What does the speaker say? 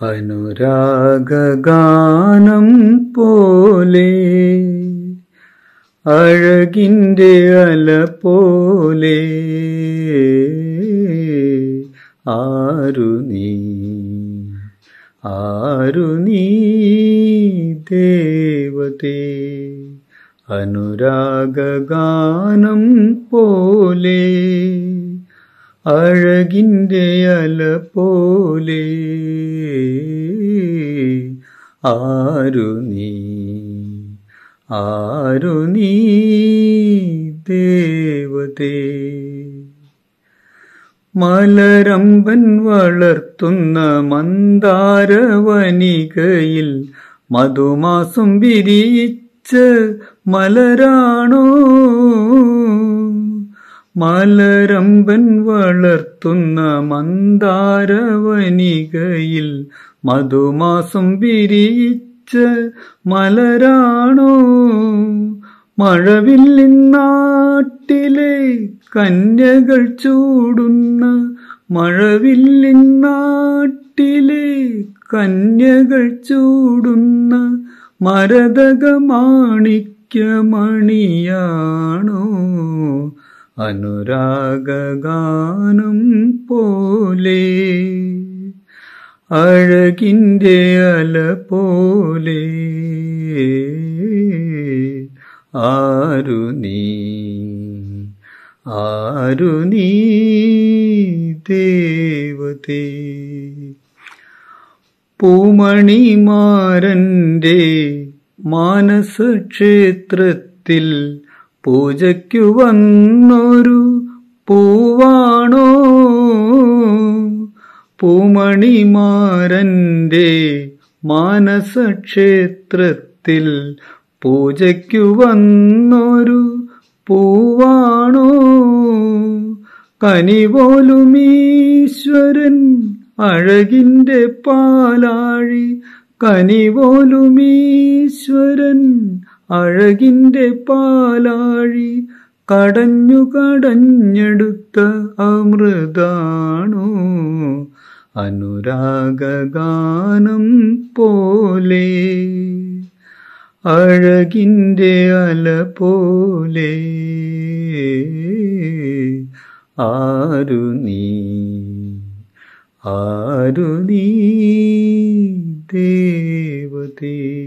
അനുരാഗഗാനം പോലെ അഴകിൻ്റെ അല പോലെ ആരു നീ ആരു നീ ദേവതേ അനുരാഗഗാനം പോലെ അഴകിൻ്റെ അല പോലെ ആരു നീ ആരു നീ ദേവതേ മലരമ്പൻ വളർത്തുന്ന മന്ദാരവനികയിൽ മധുമാസം വിരിയിച്ച മലരാണോ മലരമ്പൻ വളർത്തുന്ന മന്ദാരവനികയിൽ മധുമാസം വിരിയിച്ച മലരാണോ മഴവില്ലിൻ നാട്ടിലെ കന്യകൾ ചൂടുന്ന മഴവില്ലിൻ നാട്ടിലെ കന്യകൾ ചൂടുന്ന മരതക മാണിക്യമണിയാണോ അനുരാഗഗാനം പോലെ അഴകിൻ്റെ അല പോലെ ആരു നീ ആരു നീ ദേവതേ പൂമണിമാരൻ്റെ മാനസക്ഷേത്രത്തിൽ പൂജയ്ക്കു വന്നൊരു പൂവാണോ പൂമണിമാരൻ്റെ മാനസക്ഷേത്രത്തിൽ പൂജയ്ക്കു വന്നൊരു പൂവാണോ കനിപോലും ഈശ്വരൻ അഴകിൻ്റെ പാലാഴി കനിപോലും ഈശ്വരൻ അഴകിൻ്റെ പാലാഴി കടഞ്ഞു കടഞ്ഞെടുത്ത അമൃതാണോ അനുരാഗഗാനം പോലെ അഴകിൻ്റെ അല പോലെ ആരു നീ ആരു നീ ദേവതേ